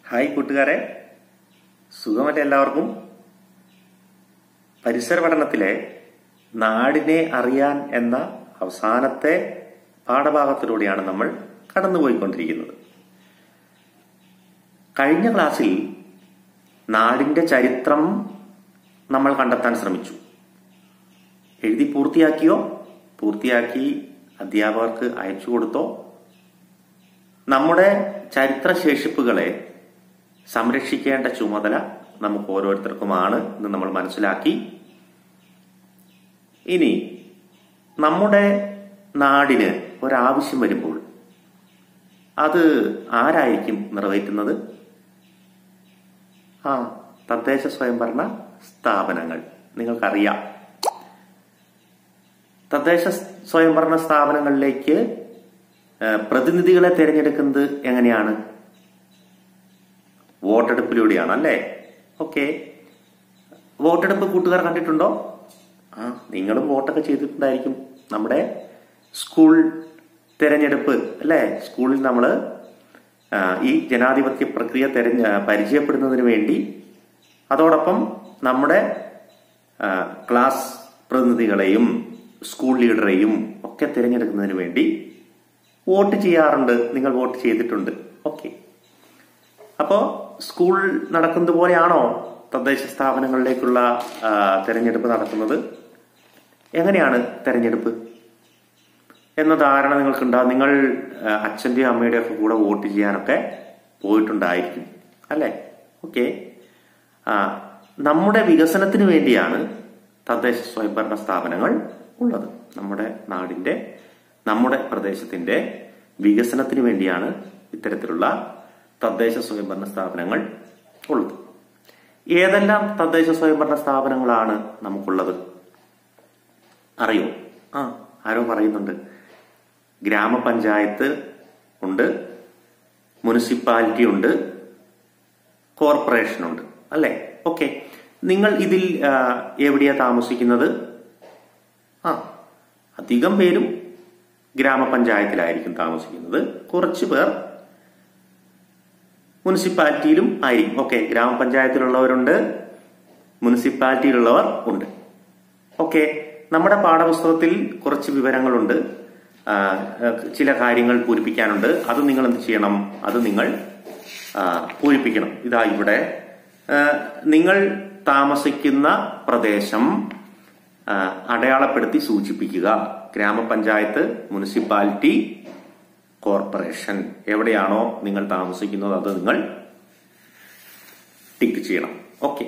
hi കൂട്ടുകാരെ സുഖമല്ല എല്ലാവർക്കും പരിസര പഠനത്തിലെ നാടിനെ അറിയാൻ എന്ന അവസാനത്തെ പാഠഭാഗത്തിലൂടെയാണ് നമ്മൾ കടന്നുപോയിക്കൊണ്ടിരിക്കുന്നത് കഴിഞ്ഞ ക്ലാസ്സിൽ നാടിന്റെ ചരിത്രം നമ്മൾ കണ്ടെത്താൻ ശ്രമിച്ചു എഴുതി പൂർത്തിയാക്കിയോ പൂർത്തിയാക്കി അധ്യാപകർക്ക് അയച്ചു കൊടുത്തോ നമ്മുടെ ചരിത്രശേഷിപ്പുകളെ സംരക്ഷിക്കേണ്ട ചുമതല നമുക്ക് ഓരോരുത്തർക്കുമാണ് എന്ന് നമ്മൾ മനസ്സിലാക്കി ഇനി നമ്മുടെ നാടിന് ഒരാവശ്യം വരുമ്പോൾ അത് ആരായിരിക്കും നിറവേറ്റുന്നത് ആ തദ്ദേശ സ്വയംഭരണ സ്ഥാപനങ്ങൾ നിങ്ങൾക്കറിയാം തദ്ദേശ സ്വയംഭരണ സ്ഥാപനങ്ങളിലേക്ക് ഏഹ്, പ്രതിനിധികളെ തിരഞ്ഞെടുക്കുന്നത് എങ്ങനെയാണ് വോട്ടെടുപ്പിലൂടെയാണ് അല്ലേ ഓക്കെ വോട്ടെടുപ്പ് കൂട്ടുകാർ കണ്ടിട്ടുണ്ടോ ആ നിങ്ങളും വോട്ടൊക്കെ ചെയ്തിട്ടുണ്ടായിരിക്കും നമ്മുടെ സ്കൂൾ തിരഞ്ഞെടുപ്പ് അല്ലേ സ്കൂളിൽ നമ്മൾ ഈ ജനാധിപത്യ പ്രക്രിയ തിരഞ്ഞ പരിചയപ്പെടുന്നതിന് വേണ്ടി അതോടൊപ്പം നമ്മുടെ ആ, ക്ലാസ് പ്രതിനിധികളെയും സ്കൂൾ ലീഡറെയും ഒക്കെ തിരഞ്ഞെടുക്കുന്നതിന് വേണ്ടി വോട്ട് ചെയ്യാറുണ്ട് നിങ്ങൾ വോട്ട് ചെയ്തിട്ടുണ്ട് ഓക്കെ അപ്പോ സ്കൂൾ നടക്കുന്നത് പോലെയാണോ തദ്ദേശ സ്ഥാപനങ്ങളിലേക്കുള്ള ആ, തെരഞ്ഞെടുപ്പ് നടക്കുന്നത് എങ്ങനെയാണ് തെരഞ്ഞെടുപ്പ് എന്ന ധാരണ നിങ്ങൾക്കുണ്ടാവും നിങ്ങൾ ആ, അച്ഛന്റെയും അമ്മയുടെയും ഒക്കെ കൂടെ വോട്ട് ചെയ്യാനൊക്കെ പോയിട്ടുണ്ടായിരിക്കും അല്ലേ ഓക്കെ ആ നമ്മുടെ വികസനത്തിന് വേണ്ടിയാണ് തദ്ദേശ സ്വയംഭരണ സ്ഥാപനങ്ങൾ ഉള്ളത് നമ്മുടെ നാടിന്റെ നമ്മുടെ പ്രദേശത്തിന്റെ വികസനത്തിന് വേണ്ടിയാണ് ഇത്തരത്തിലുള്ള തദ്ദേശ സ്വയംഭരണ സ്ഥാപനങ്ങൾ ഉള്ളത് ഏതെല്ലാം തദ്ദേശ സ്വയംഭരണ സ്ഥാപനങ്ങളാണ് നമുക്കുള്ളത് അറിയോ ആ ആരോ പറയുന്നുണ്ട് ഗ്രാമപഞ്ചായത്ത് ഉണ്ട് മുനിസിപ്പാലിറ്റി ഉണ്ട് കോർപ്പറേഷൻ ഉണ്ട് അല്ലേ ഓക്കെ നിങ്ങൾ ഇതിൽ ആ, എവിടെയാ താമസിക്കുന്നത് ആ അധികം പേരും ഗ്രാമപഞ്ചായത്തിലായിരിക്കും താമസിക്കുന്നത് കുറച്ച് പേർ മുനിസിപ്പാലിറ്റിയിലും ആയിരിക്കും ഓക്കെ ഗ്രാമപഞ്ചായത്തിലുള്ളവരുണ്ട് മുനിസിപ്പാലിറ്റിയിലുള്ളവർ ഉണ്ട് ഓക്കെ നമ്മുടെ പാഠപുസ്തകത്തിൽ കുറച്ച് വിവരങ്ങളുണ്ട് ആ, ചില കാര്യങ്ങൾ പൂരിപ്പിക്കാനുണ്ട് അത് നിങ്ങൾ എന്ത് ചെയ്യണം അത് നിങ്ങൾ ആ, പൂരിപ്പിക്കണം ഇതാ ഇവിടെ ആ, നിങ്ങൾ താമസിക്കുന്ന പ്രദേശം ആ, അടയാളപ്പെടുത്തി സൂചിപ്പിക്കുക ഗ്രാമപഞ്ചായത്ത് മുനിസിപ്പാലിറ്റി കോർപ്പറേഷൻ എവിടെയാണോ നിങ്ങൾ താമസിക്കുന്നത് അത് നിങ്ങൾ ടിക്ക് ചെയ്യണം ഓക്കെ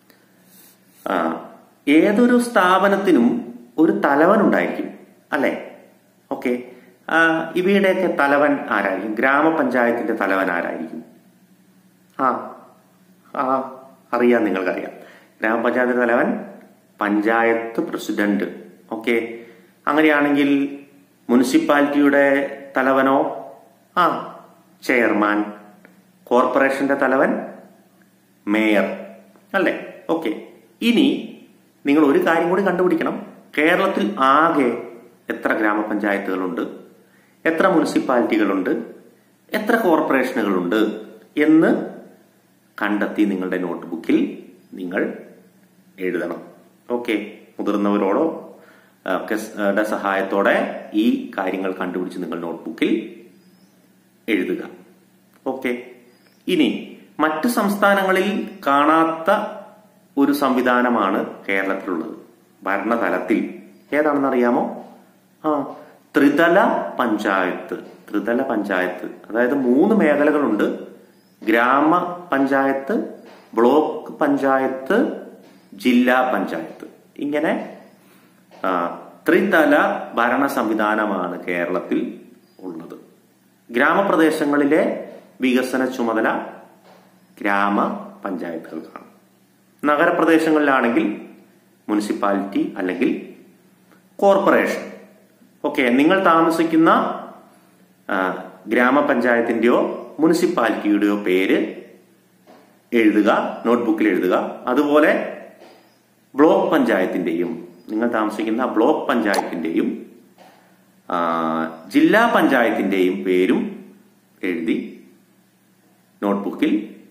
ഏതൊരു സ്ഥാപനത്തിനും ഒരു തലവൻ ഉണ്ടായിരിക്കും അല്ലെ ഓക്കെ ഇവയുടെയൊക്കെ തലവൻ ആരായിരിക്കും ഗ്രാമപഞ്ചായത്തിന്റെ തലവൻ ആരായിരിക്കും ആ ആ അറിയാം നിങ്ങൾക്കറിയാം ഗ്രാമപഞ്ചായത്ത് തലവൻ പഞ്ചായത്ത് പ്രസിഡന്റ് ഓക്കെ അങ്ങനെയാണെങ്കിൽ മുനിസിപ്പാലിറ്റിയുടെ തലവനോ ആ ചെയർമാൻ കോർപ്പറേഷന്റെ തലവൻ മേയർ അല്ലേ ഓക്കെ ഇനി നിങ്ങൾ ഒരു കാര്യം കൂടി കണ്ടുപിടിക്കണം കേരളത്തിൽ ആകെ എത്ര ഗ്രാമപഞ്ചായത്തുകളുണ്ട് എത്ര മുനിസിപ്പാലിറ്റികളുണ്ട് എത്ര കോർപ്പറേഷനുകളുണ്ട് എന്ന് കണ്ടെത്തി നിങ്ങളുടെ നോട്ട്ബുക്കിൽ നിങ്ങൾ എഴുതണം ഓക്കെ മുതിർന്നവരോടോ ആ, ഒക്കെ സ്- ആ, ടെ സഹായത്തോടെ ഈ കാര്യങ്ങൾ കണ്ടുപിടിച്ച് നിങ്ങൾ നോട്ട്ബുക്കിൽ എഴുതുക ഓക്കെ ഇനി മറ്റു സംസ്ഥാനങ്ങളിൽ കാണാത്ത ഒരു സംവിധാനമാണ് കേരളത്തിലുള്ളത് ഭരണതലത്തിൽ ഏതാണെന്ന് അറിയാമോ ആ ത്രിതല പഞ്ചായത്ത് ത്രിതല പഞ്ചായത്ത് അതായത് മൂന്ന് മേഖലകളുണ്ട് ഗ്രാമ പഞ്ചായത്ത് ബ്ലോക്ക് പഞ്ചായത്ത് ജില്ലാ പഞ്ചായത്ത് ഇങ്ങനെ ആ, ത്രിതല ഭരണ സംവിധാനമാണ് കേരളത്തിൽ ഉള്ളത് ഗ്രാമപ്രദേശങ്ങളിലെ വികസന ചുമതല ഗ്രാമ പഞ്ചായത്തുകൾക്കാണ് നഗരപ്രദേശങ്ങളിലാണെങ്കിൽ മുനിസിപ്പാലിറ്റി അല്ലെങ്കിൽ കോർപ്പറേഷൻ ഓക്കെ നിങ്ങൾ താമസിക്കുന്ന ആ, ഗ്രാമപഞ്ചായത്തിന്റെയോ മുനിസിപ്പാലിറ്റിയുടെയോ പേര് എഴുതുക നോട്ട്ബുക്കിൽ എഴുതുക അതുപോലെ ബ്ലോക്ക് പഞ്ചായത്തിന്റെയും നിങ്ങൾ താമസിക്കുന്ന ബ്ലോക്ക് പഞ്ചായത്തിന്റെയും ആ, ജില്ലാ പഞ്ചായത്തിന്റെയും പേരും എഴുതി നോട്ട്ബുക്കിൽ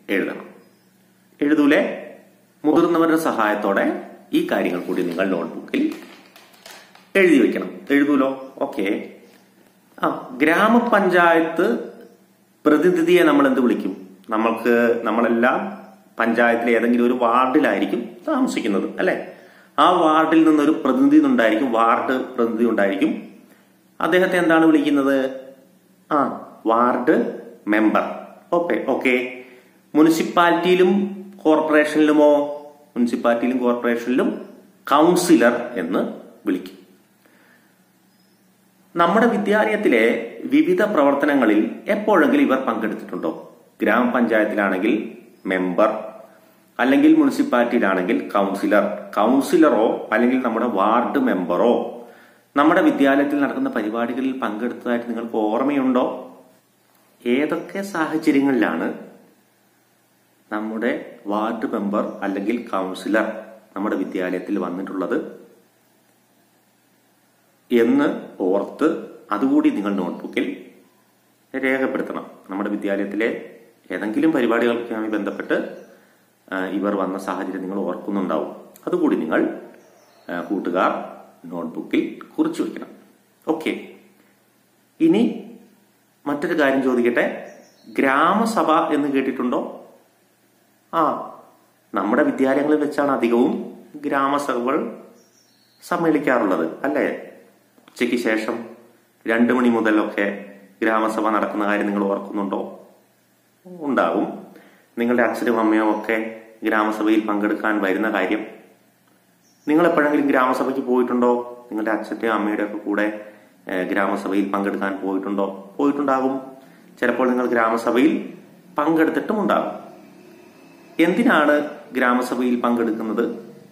എഴുതണം എഴുതൂലേ മുതിർന്നവരുടെ സഹായത്തോടെ ഈ കാര്യങ്ങൾ കൂടി നിങ്ങൾ നോട്ട്ബുക്കിൽ എഴുതി വെക്കണം എഴുതൂലോ ഓക്കെ ആ ഗ്രാമപഞ്ചായത്ത് പ്രതിനിധിയെ നമ്മൾ എന്ത് വിളിക്കും നമ്മൾക്ക് നമ്മളെല്ലാം പഞ്ചായത്തിലെ ഏതെങ്കിലും ഒരു വാർഡിലായിരിക്കും താമസിക്കുന്നത് അല്ലെ ആ വാർഡിൽ നിന്നൊരു പ്രതിനിധി ഉണ്ടായിരിക്കും വാർഡ് പ്രതിനിധി ഉണ്ടായിരിക്കും അദ്ദേഹത്തെ എന്താണ് വിളിക്കുന്നത് ആ വാർഡ് മെമ്പർ ഓക്കെ ഓക്കെ മുനിസിപ്പാലിറ്റിയിലും കോർപ്പറേഷനിലുമോ മുനിസിപ്പാലിറ്റിയിലും കോർപ്പറേഷനിലും കൗൺസിലർ എന്ന് വിളിക്കും നമ്മുടെ വിദ്യാലയത്തിലെ വിവിധ പ്രവർത്തനങ്ങളിൽ എപ്പോഴെങ്കിലും ഇവർ പങ്കെടുത്തിട്ടുണ്ടോ ഗ്രാമപഞ്ചായത്തിലാണെങ്കിൽ മെമ്പർ അല്ലെങ്കിൽ മുനിസിപ്പാലിറ്റിയിലാണെങ്കിൽ കൗൺസിലർ കൗൺസിലറോ അല്ലെങ്കിൽ നമ്മുടെ വാർഡ് മെമ്പറോ നമ്മുടെ വിദ്യാലയത്തിൽ നടക്കുന്ന പരിപാടികളിൽ പങ്കെടുത്തതായിട്ട് നിങ്ങൾക്ക് ഓർമ്മയുണ്ടോ ഏതൊക്കെ സാഹചര്യങ്ങളിലാണ് നമ്മുടെ വാർഡ് മെമ്പർ അല്ലെങ്കിൽ കൗൺസിലർ നമ്മുടെ വിദ്യാലയത്തിൽ വന്നിട്ടുള്ളത് എന്ന് ഓർത്ത് അതുകൂടി നിങ്ങൾ നോട്ട്ബുക്കിൽ രേഖപ്പെടുത്തണം നമ്മുടെ വിദ്യാലയത്തിലെ ഏതെങ്കിലും പരിപാടികൾക്കുമായി ബന്ധപ്പെട്ട് ആ, ഇവർ വന്ന സാഹചര്യം നിങ്ങൾ ഓർക്കുന്നുണ്ടാവും അതുകൂടി നിങ്ങൾ ആ, കൂട്ടുകാർ നോട്ട്ബുക്കിൽ കുറിച്ചു വയ്ക്കണം ഓക്കെ ഇനി മറ്റൊരു കാര്യം ചോദിക്കട്ടെ ഗ്രാമസഭ എന്ന് കേട്ടിട്ടുണ്ടോ ആ നമ്മുടെ വിദ്യാലയങ്ങളിൽ വെച്ചാണ് അധികവും ഗ്രാമസഭകൾ സമ്മേളിക്കാറുള്ളത് അല്ലേ ഉച്ചയ്ക്ക് ശേഷം രണ്ടു മണി മുതലൊക്കെ ഗ്രാമസഭ നടക്കുന്ന കാര്യം നിങ്ങൾ ഓർക്കുന്നുണ്ടോ ഉണ്ടാകും നിങ്ങളുടെ അച്ഛനും അമ്മയോ ഒക്കെ ഗ്രാമസഭയിൽ പങ്കെടുക്കാൻ വരുന്ന കാര്യം നിങ്ങൾ എപ്പോഴെങ്കിലും ഗ്രാമസഭയ്ക്ക് പോയിട്ടുണ്ടോ നിങ്ങളുടെ അച്ഛൻ്റെയോ അമ്മയുടെ ഒക്കെ കൂടെ ഏഹ്, ഗ്രാമസഭയിൽ പങ്കെടുക്കാൻ പോയിട്ടുണ്ടോ പോയിട്ടുണ്ടാകും ചിലപ്പോൾ നിങ്ങൾ ഗ്രാമസഭയിൽ പങ്കെടുത്തിട്ടും ഉണ്ടാകും എന്തിനാണ് ഗ്രാമസഭയിൽ പങ്കെടുക്കുന്നത്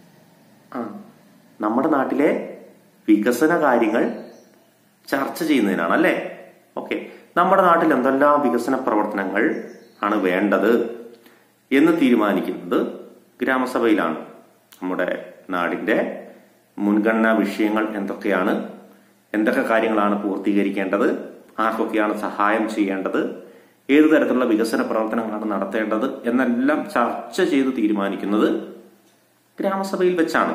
ആ നമ്മുടെ നാട്ടിലെ വികസന കാര്യങ്ങൾ ചർച്ച ചെയ്യുന്നതിനാണ് അല്ലേ ഓക്കെ നമ്മുടെ നാട്ടിൽ എന്തെല്ലാം വികസന പ്രവർത്തനങ്ങൾ ആണ് വേണ്ടത് എന്ന് തീരുമാനിക്കുന്നത് ഗ്രാമസഭയിലാണ് നമ്മുടെ നാടിന്റെ മുൻഗണനാ വിഷയങ്ങൾ എന്തൊക്കെയാണ് എന്തൊക്കെ കാര്യങ്ങളാണ് പൂർത്തീകരിക്കേണ്ടത് ആർക്കൊക്കെയാണ് സഹായം ചെയ്യേണ്ടത് ഏതു തരത്തിലുള്ള വികസന പ്രവർത്തനങ്ങളാണ് നടത്തേണ്ടത് എന്നെല്ലാം ചർച്ച ചെയ്ത് തീരുമാനിക്കുന്നത് ഗ്രാമസഭയിൽ വെച്ചാണ്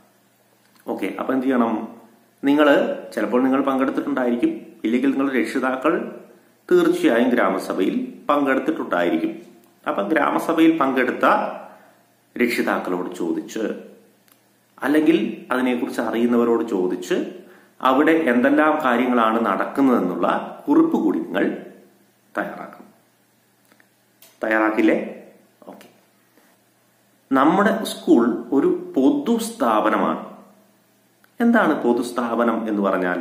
ഓക്കെ അപ്പൊ എന്ത് ചെയ്യണം നിങ്ങൾ ചിലപ്പോൾ നിങ്ങൾ പങ്കെടുത്തിട്ടുണ്ടായിരിക്കും ഇല്ലെങ്കിൽ നിങ്ങളുടെ രക്ഷിതാക്കൾ തീർച്ചയായും ഗ്രാമസഭയിൽ പങ്കെടുത്തിട്ടുണ്ടായിരിക്കും അപ്പൊ ഗ്രാമസഭയിൽ പങ്കെടുത്ത രക്ഷിതാക്കളോട് ചോദിച്ച് അല്ലെങ്കിൽ അതിനെക്കുറിച്ച് അറിയുന്നവരോട് ചോദിച്ച് അവിടെ എന്തെല്ലാം കാര്യങ്ങളാണ് നടക്കുന്നതെന്നുള്ള കുറിപ്പ് കൂടി നിങ്ങൾ തയ്യാറാക്കണം തയ്യാറാക്കില്ലേ ഓക്കെ നമ്മുടെ സ്കൂൾ ഒരു പൊതു സ്ഥാപനമാണ് എന്താണ് പൊതുസ്ഥാപനം എന്ന് പറഞ്ഞാൽ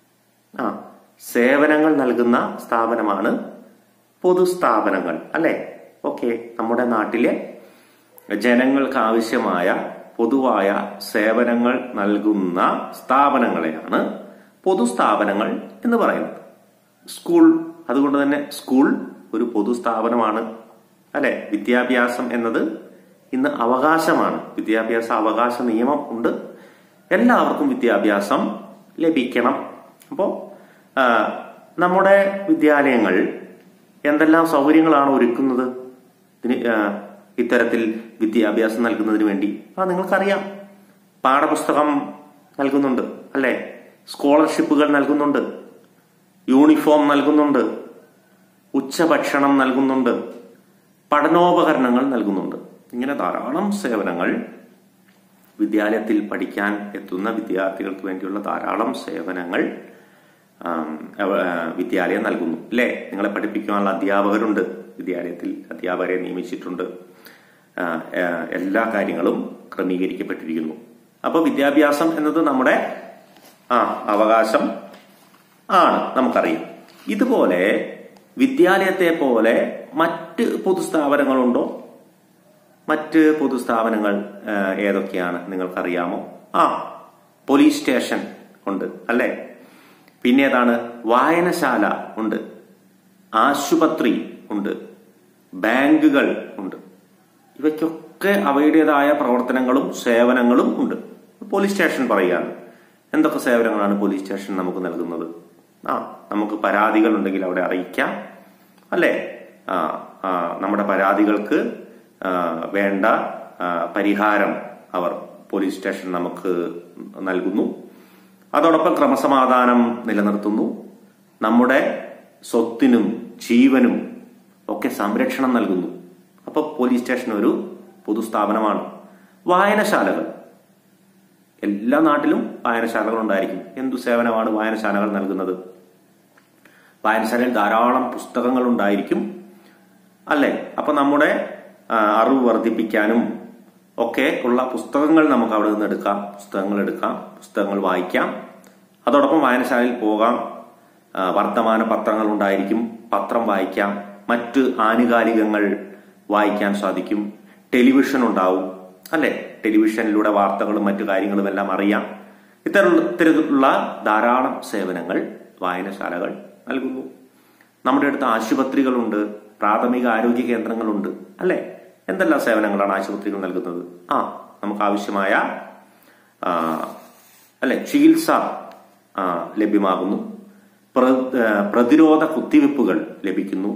ആ സേവനങ്ങൾ നൽകുന്ന സ്ഥാപനമാണ് പൊതുസ്ഥാപനങ്ങൾ അല്ലെ ഓക്കെ നമ്മുടെ നാട്ടിലെ ജനങ്ങൾക്ക് ആവശ്യമായ പൊതുവായ സേവനങ്ങൾ നൽകുന്ന സ്ഥാപനങ്ങളെയാണ് പൊതുസ്ഥാപനങ്ങൾ എന്ന് പറയുന്നത് സ്കൂൾ അതുകൊണ്ട് തന്നെ സ്കൂൾ ഒരു പൊതുസ്ഥാപനമാണ് അല്ലെ വിദ്യാഭ്യാസം എന്നത് ഇന്ന് അവകാശമാണ് വിദ്യാഭ്യാസ അവകാശ നിയമം ഉണ്ട് എല്ലാവർക്കും വിദ്യാഭ്യാസം ലഭിക്കണം അപ്പോൾ നമ്മുടെ വിദ്യാലയങ്ങൾ എന്തെല്ലാം സൗകര്യങ്ങളാണ് ഒരുക്കുന്നത് ഇതിന് ആ, ഇത്തരത്തിൽ വിദ്യാഭ്യാസം നൽകുന്നതിന് വേണ്ടി ആ നിങ്ങൾക്കറിയാം പാഠപുസ്തകം നൽകുന്നുണ്ട് അല്ലെ സ്കോളർഷിപ്പുകൾ നൽകുന്നുണ്ട് യൂണിഫോം നൽകുന്നുണ്ട് ഉച്ചഭക്ഷണം നൽകുന്നുണ്ട് പഠനോപകരണങ്ങൾ നൽകുന്നുണ്ട് ഇങ്ങനെ ധാരാളം സേവനങ്ങൾ വിദ്യാലയത്തിൽ പഠിക്കാൻ എത്തുന്ന വിദ്യാർത്ഥികൾക്ക് വേണ്ടിയുള്ള ധാരാളം സേവനങ്ങൾ ആം, അവ- ആ, വിദ്യാലയം നൽകുന്നു അല്ലേ നിങ്ങളെ പഠിപ്പിക്കാനുള്ള അധ്യാപകരുണ്ട് വിദ്യാലയത്തിൽ അധ്യാപകരെ നിയമിച്ചിട്ടുണ്ട് ആ, ആ, എല്ലാ കാര്യങ്ങളും ക്രമീകരിക്കപ്പെട്ടിരിക്കുന്നു അപ്പോൾ വിദ്യാഭ്യാസം എന്നത് നമ്മുടെ ആ അവകാശം ആണ് നമുക്കറിയാം ഇതുപോലെ വിദ്യാലയത്തെ പോലെ മറ്റ് പൊതുസ്ഥാപനങ്ങളുണ്ടോ മറ്റ് പൊതുസ്ഥാപനങ്ങൾ ആ, ഏതൊക്കെയാണ് നിങ്ങൾക്കറിയാമോ ആ പോലീസ് സ്റ്റേഷൻ ഉണ്ട് അല്ലേ പിന്നെ ഏതാണ് വായനശാല ഉണ്ട് ആശുപത്രി ഉണ്ട് ബാങ്കുകൾ ഉണ്ട് ഇവയ്ക്കൊക്കെ അവയുടേതായ പ്രവർത്തനങ്ങളും സേവനങ്ങളും ഉണ്ട് പോലീസ് സ്റ്റേഷൻ പറയുകയാണ് എന്തൊക്കെ സേവനങ്ങളാണ് പോലീസ് സ്റ്റേഷൻ നമുക്ക് നൽകുന്നത് ആ നമുക്ക് പരാതികൾ ഉണ്ടെങ്കിൽ അവിടെ അറിയിക്കാം അല്ലേ ആ ആ, നമ്മുടെ പരാതികൾക്ക് ആ, വേണ്ട ആ, പരിഹാരം അവർ പോലീസ് സ്റ്റേഷൻ നമുക്ക് നൽകുന്നു അതോടൊപ്പം ക്രമസമാധാനം നിലനിർത്തുന്നു നമ്മുടെ സ്വത്തിനും ജീവനും ഒക്കെ സംരക്ഷണം നൽകുന്നു അപ്പൊ പോലീസ് സ്റ്റേഷൻ ഒരു പൊതുസ്ഥാപനമാണ് വായനശാലകൾ എല്ലാ നാട്ടിലും വായനശാലകൾ ഉണ്ടായിരിക്കും എന്തു സേവനമാണ് വായനശാലകൾ നൽകുന്നത് വായനശാലയിൽ ധാരാളം പുസ്തകങ്ങൾ ഉണ്ടായിരിക്കും അല്ലെ അപ്പൊ നമ്മുടെ ആ, അറിവ് വർദ്ധിപ്പിക്കാനും ഒക്കെ ഉള്ള പുസ്തകങ്ങൾ നമുക്ക് അവിടെ നിന്ന് എടുക്കാം പുസ്തകങ്ങൾ എടുക്കാം പുസ്തകങ്ങൾ വായിക്കാം അതോടൊപ്പം വായനശാലയിൽ പോകാം ആ, വർത്തമാന പത്രങ്ങൾ ഉണ്ടായിരിക്കും പത്രം വായിക്കാം മറ്റ് ആനുകാലികങ്ങൾ വായിക്കാൻ സാധിക്കും ടെലിവിഷൻ ഉണ്ടാവും അല്ലെ ടെലിവിഷനിലൂടെ വാർത്തകളും മറ്റു കാര്യങ്ങളും എല്ലാം അറിയാം ഇത്തരത്തിലുള്ള ഇത്തരത്തിലുള്ള ധാരാളം സേവനങ്ങൾ വായനശാലകൾ നൽകുന്നു നമ്മുടെ അടുത്ത് ആശുപത്രികളുണ്ട് പ്രാഥമിക ആരോഗ്യ കേന്ദ്രങ്ങളുണ്ട് അല്ലെ എന്തെല്ലാം സേവനങ്ങളാണ് ആശുപത്രികൾ നൽകുന്നത് ആ നമുക്ക് ആവശ്യമായ ആ, അല്ലെ ചികിത്സ ആ, ലഭ്യമാകുന്നു പ്ര- ആ, പ്രതിരോധ കുത്തിവെപ്പുകൾ ലഭിക്കുന്നു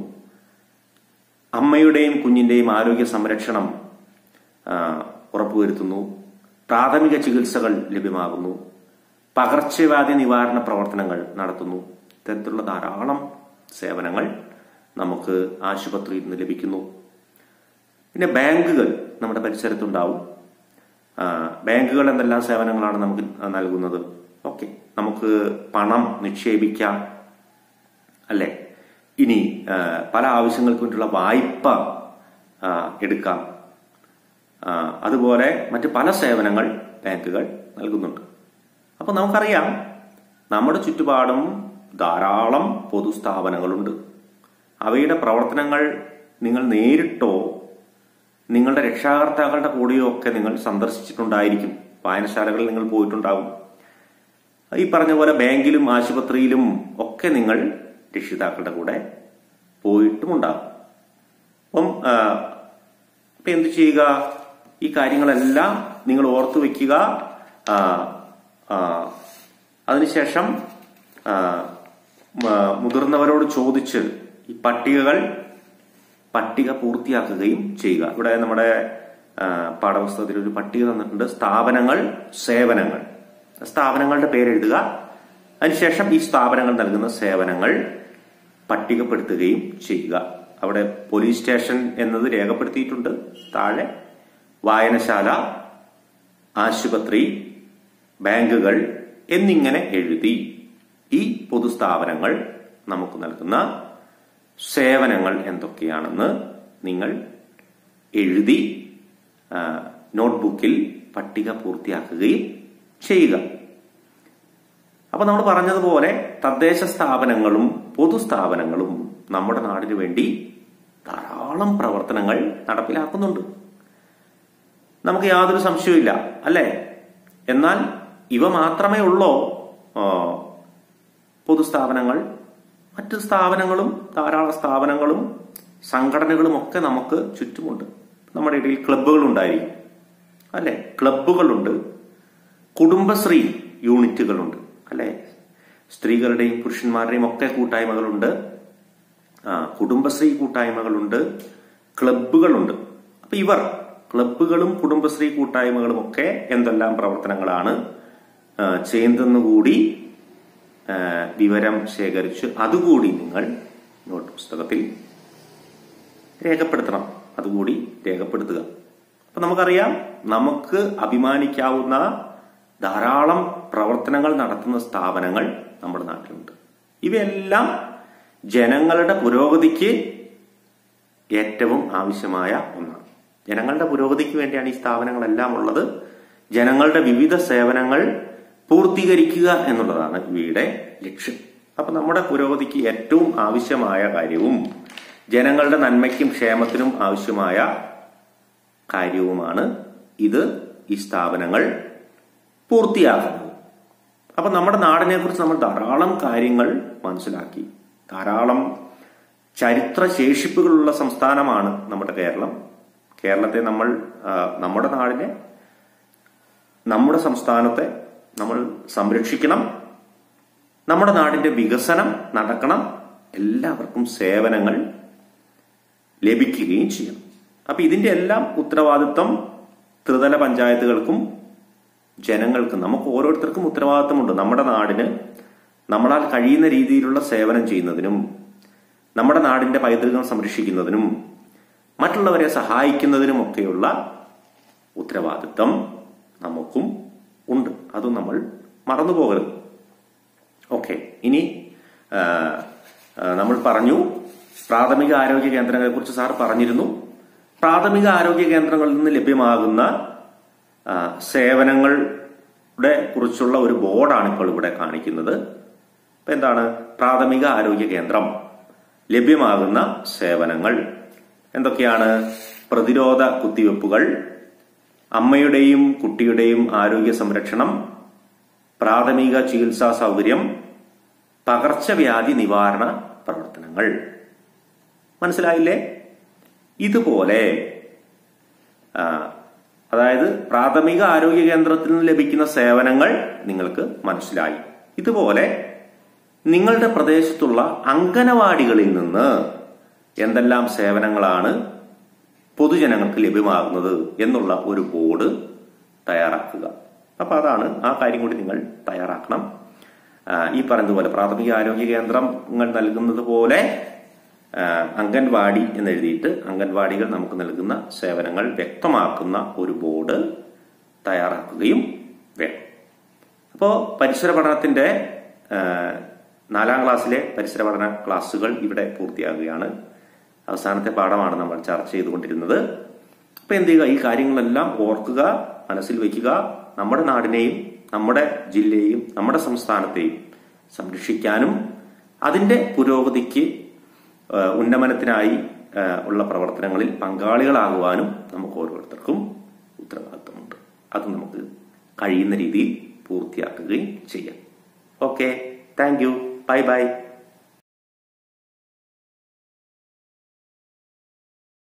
അമ്മയുടെയും കുഞ്ഞിന്റെയും ആരോഗ്യ സംരക്ഷണം ആ, ഉറപ്പുവരുത്തുന്നു പ്രാഥമിക ചികിത്സകൾ ലഭ്യമാകുന്നു പകർച്ചവ്യാധി നിവാരണ പ്രവർത്തനങ്ങൾ നടത്തുന്നു ഇത്തരത്തിലുള്ള ധാരാളം സേവനങ്ങൾ നമുക്ക് ആശുപത്രിയിൽ നിന്ന് ലഭിക്കുന്നു പിന്നെ ബാങ്കുകൾ നമ്മുടെ പരിസരത്തുണ്ടാവും ആ, ബാങ്കുകൾ എന്തെല്ലാം സേവനങ്ങളാണ് നമുക്ക് നൽകുന്നത് ഓക്കെ നമുക്ക് പണം നിക്ഷേപിക്കാം അല്ലെ ഇനി ആ, പല ആവശ്യങ്ങൾക്ക് വേണ്ടിയുള്ള വായ്പ ആ, എടുക്കാം ആ, അതുപോലെ മറ്റ് പല സേവനങ്ങൾ ബാങ്കുകൾ നൽകുന്നുണ്ട് അപ്പൊ നമുക്കറിയാം നമ്മുടെ ചുറ്റുപാടും ധാരാളം പൊതുസ്ഥാപനങ്ങളുണ്ട് അവയുടെ പ്രവർത്തനങ്ങൾ നിങ്ങൾ നേരിട്ടോ നിങ്ങളുടെ രക്ഷാകർത്താക്കളുടെ കൂടെയോ ഒക്കെ നിങ്ങൾ സന്ദർശിച്ചിട്ടുണ്ടായിരിക്കും വായനശാലകളിൽ നിങ്ങൾ പോയിട്ടുണ്ടാകും ഈ പറഞ്ഞ പോലെ ബാങ്കിലും ആശുപത്രിയിലും ഒക്കെ നിങ്ങൾ രക്ഷിതാക്കളുടെ കൂടെ പോയിട്ടുമുണ്ടാകും അപ്പം ആ, ഇപ്പൊ എന്ത് ചെയ്യുക ഈ കാര്യങ്ങളെല്ലാം നിങ്ങൾ ഓർത്തു വെക്കുക ആ, ആ, അതിനുശേഷം ആ, മ- മുതിർന്നവരോട് ചോദിച്ച് ഈ പട്ടികകൾ പട്ടിക പൂർത്തിയാക്കുകയും ചെയ്യുക ഇവിടെ നമ്മുടെ ആ, പാഠപുസ്തകത്തിൽ ഒരു പട്ടിക തന്നിട്ടുണ്ട് സ്ഥാപനങ്ങൾ സേവനങ്ങൾ സ്ഥാപനങ്ങളുടെ പേരെഴുതുക അതിനുശേഷം ഈ സ്ഥാപനങ്ങൾ നൽകുന്ന സേവനങ്ങൾ പട്ടികപ്പെടുത്തുകയും ചെയ്യുക അവിടെ പോലീസ് സ്റ്റേഷൻ എന്നത് രേഖപ്പെടുത്തിയിട്ടുണ്ട് താഴെ വായനശാല ആശുപത്രി ബാങ്കുകൾ എന്നിങ്ങനെ എഴുതി ഈ പൊതുസ്ഥാപനങ്ങൾ നമുക്ക് നൽകുന്ന സേവനങ്ങൾ എന്തൊക്കെയാണെന്ന് നിങ്ങൾ എഴുതി ആ, നോട്ട്ബുക്കിൽ പട്ടിക പൂർത്തിയാക്കുകയും ചെയ്യുക അപ്പൊ നമ്മൾ പറഞ്ഞതുപോലെ തദ്ദേശ സ്ഥാപനങ്ങളും പൊതുസ്ഥാപനങ്ങളും നമ്മുടെ നാടിനു വേണ്ടി ധാരാളം പ്രവർത്തനങ്ങൾ നടപ്പിലാക്കുന്നുണ്ട് നമുക്ക് യാതൊരു സംശയവുമില്ല അല്ലേ എന്നാൽ ഇവ മാത്രമേ ഉള്ളോ ആ, പൊതുസ്ഥാപനങ്ങൾ മറ്റ് സ്ഥാപനങ്ങളും ധാരാളം സ്ഥാപനങ്ങളും സംഘടനകളും ഒക്കെ നമുക്ക് ചുറ്റുമുണ്ട് നമ്മുടെ ഇടയിൽ ക്ലബ്ബുകൾ ഉണ്ടായിരിക്കും അല്ലെ ക്ലബ്ബുകളുണ്ട് കുടുംബശ്രീ യൂണിറ്റുകളുണ്ട് അല്ലെ സ്ത്രീകളുടെയും പുരുഷന്മാരുടെയും ഒക്കെ കൂട്ടായ്മകളുണ്ട് ആ കുടുംബശ്രീ കൂട്ടായ്മകളുണ്ട് ക്ലബ്ബുകളുണ്ട് അപ്പൊ ഇവർ ക്ലബ്ബുകളും കുടുംബശ്രീ കൂട്ടായ്മകളും ഒക്കെ എന്തെല്ലാം പ്രവർത്തനങ്ങളാണ് ആ, ചെയ്യുന്നതെന്ന് കൂടി ആ, വിവരം ശേഖരിച്ച് അതുകൂടി നിങ്ങൾ നോട്ട് പുസ്തകത്തിൽ രേഖപ്പെടുത്തണം അതുകൂടി രേഖപ്പെടുത്തുക അപ്പൊ നമുക്കറിയാം നമുക്ക് അഭിമാനിക്കാവുന്ന ധാരാളം പ്രവർത്തനങ്ങൾ നടത്തുന്ന സ്ഥാപനങ്ങൾ നമ്മുടെ നാട്ടിലുണ്ട് ഇവയെല്ലാം ജനങ്ങളുടെ പുരോഗതിക്ക് ഏറ്റവും ആവശ്യമായ ഒന്നാണ് ജനങ്ങളുടെ പുരോഗതിക്ക് വേണ്ടിയാണ് ഈ സ്ഥാപനങ്ങളെല്ലാം ഉള്ളത് ജനങ്ങളുടെ വിവിധ സേവനങ്ങൾ പൂർത്തീകരിക്കുക എന്നുള്ളതാണ് ഇവയുടെ ലക്ഷ്യം അപ്പൊ നമ്മുടെ പുരോഗതിക്ക് ഏറ്റവും ആവശ്യമായ കാര്യവും ജനങ്ങളുടെ നന്മയ്ക്കും ക്ഷേമത്തിനും ആവശ്യമായ കാര്യവുമാണ് ഇത് ഈ സ്ഥാപനങ്ങൾ പൂർത്തിയാക്കുന്നത് അപ്പൊ നമ്മുടെ നാടിനെ കുറിച്ച് നമ്മൾ ധാരാളം കാര്യങ്ങൾ മനസ്സിലാക്കി ധാരാളം ചരിത്ര ശേഷിപ്പുകളുള്ള സംസ്ഥാനമാണ് നമ്മുടെ കേരളം കേരളത്തെ നമ്മൾ ആ, നമ്മുടെ നാടിനെ നമ്മുടെ സംസ്ഥാനത്തെ നമ്മൾ സംരക്ഷിക്കണം നമ്മുടെ നാടിന്റെ വികസനം നടക്കണം എല്ലാവർക്കും സേവനങ്ങൾ ലഭിക്കുകയും ചെയ്യണം അപ്പൊ ഇതിന്റെ എല്ലാം ഉത്തരവാദിത്വം ത്രിതല പഞ്ചായത്തുകൾക്കും ജനങ്ങൾക്കും നമുക്ക് ഓരോരുത്തർക്കും ഉത്തരവാദിത്വമുണ്ട് നമ്മുടെ നാടിന് നമ്മളാൽ കഴിയുന്ന രീതിയിലുള്ള സേവനം ചെയ്യുന്നതിനും നമ്മുടെ നാടിന്റെ പൈതൃകം സംരക്ഷിക്കുന്നതിനും മറ്റുള്ളവരെ സഹായിക്കുന്നതിനുമൊക്കെയുള്ള ഉത്തരവാദിത്വം നമുക്കും ഉണ്ട് അതും നമ്മൾ മറന്നു പോകരുത് ഓക്കെ ഇനി ആ, ആ, നമ്മൾ പറഞ്ഞു പ്രാഥമിക ആരോഗ്യ കേന്ദ്രങ്ങളെ കുറിച്ച് സാർ പറഞ്ഞിരുന്നു പ്രാഥമിക ആരോഗ്യ കേന്ദ്രങ്ങളിൽ നിന്ന് ലഭ്യമാകുന്ന ആ, സേവനങ്ങളുടെ കുറിച്ചുള്ള ഒരു ബോർഡാണ് ഇപ്പോൾ ഇവിടെ കാണിക്കുന്നത് ഇപ്പൊ എന്താണ് പ്രാഥമിക ആരോഗ്യ കേന്ദ്രം ലഭ്യമാകുന്ന സേവനങ്ങൾ എന്തൊക്കെയാണ് പ്രതിരോധ കുത്തിവെപ്പുകൾ അമ്മയുടെയും കുട്ടിയുടെയും ആരോഗ്യ സംരക്ഷണം പ്രാഥമിക ചികിത്സാ സൗകര്യം പകർച്ചവ്യാധി നിവാരണ പ്രവർത്തനങ്ങൾ മനസ്സിലായില്ലേ ഇതുപോലെ ആ, അതായത് പ്രാഥമിക ആരോഗ്യ കേന്ദ്രത്തിൽ നിന്ന് ലഭിക്കുന്ന സേവനങ്ങൾ നിങ്ങൾക്ക് മനസ്സിലായി ഇതുപോലെ നിങ്ങളുടെ പ്രദേശത്തുള്ള അങ്കനവാടികളിൽ നിന്ന് എന്തെല്ലാം സേവനങ്ങളാണ് പൊതുജനങ്ങൾക്ക് ലഭ്യമാകുന്നത് എന്നുള്ള ഒരു ബോർഡ് തയ്യാറാക്കുക അപ്പൊ അതാണ് ആ കാര്യം കൂടി നിങ്ങൾ തയ്യാറാക്കണം ആ, ഈ പറഞ്ഞതുപോലെ പ്രാഥമിക ആരോഗ്യ കേന്ദ്രങ്ങൾ നൽകുന്നത് പോലെ ആ, അംഗൻവാടി എന്നെഴുതിയിട്ട് അംഗൻവാടികൾ നമുക്ക് നൽകുന്ന സേവനങ്ങൾ വ്യക്തമാക്കുന്ന ഒരു ബോർഡ് തയ്യാറാക്കുകയും വേണം അപ്പോൾ പരിസര പഠനത്തിന്റെ ആ, നാലാം ക്ലാസ്സിലെ പരിസര പഠന ക്ലാസ്സുകൾ ഇവിടെ പൂർത്തിയാകുകയാണ് അവസാനത്തെ പാഠമാണ് നമ്മൾ ചർച്ച ചെയ്തുകൊണ്ടിരുന്നത് അപ്പൊ എന്ത് ചെയ്യുക ഈ കാര്യങ്ങളെല്ലാം ഓർക്കുക മനസ്സിൽ വയ്ക്കുക നമ്മുടെ നാടിനെയും നമ്മുടെ ജില്ലയെയും നമ്മുടെ സംസ്ഥാനത്തെയും സംരക്ഷിക്കാനും അതിന്റെ പുരോഗതിക്ക് ആ, ഉന്നമനത്തിനായി ആ, ഉള്ള പ്രവർത്തനങ്ങളിൽ പങ്കാളികളാകുവാനും നമുക്ക് ഓരോരുത്തർക്കും ഉത്തരവാദിത്വമുണ്ട് അത് നമുക്ക് കഴിയുന്ന രീതിയിൽ പൂർത്തിയാക്കുകയും ചെയ്യാം okay thank you bye by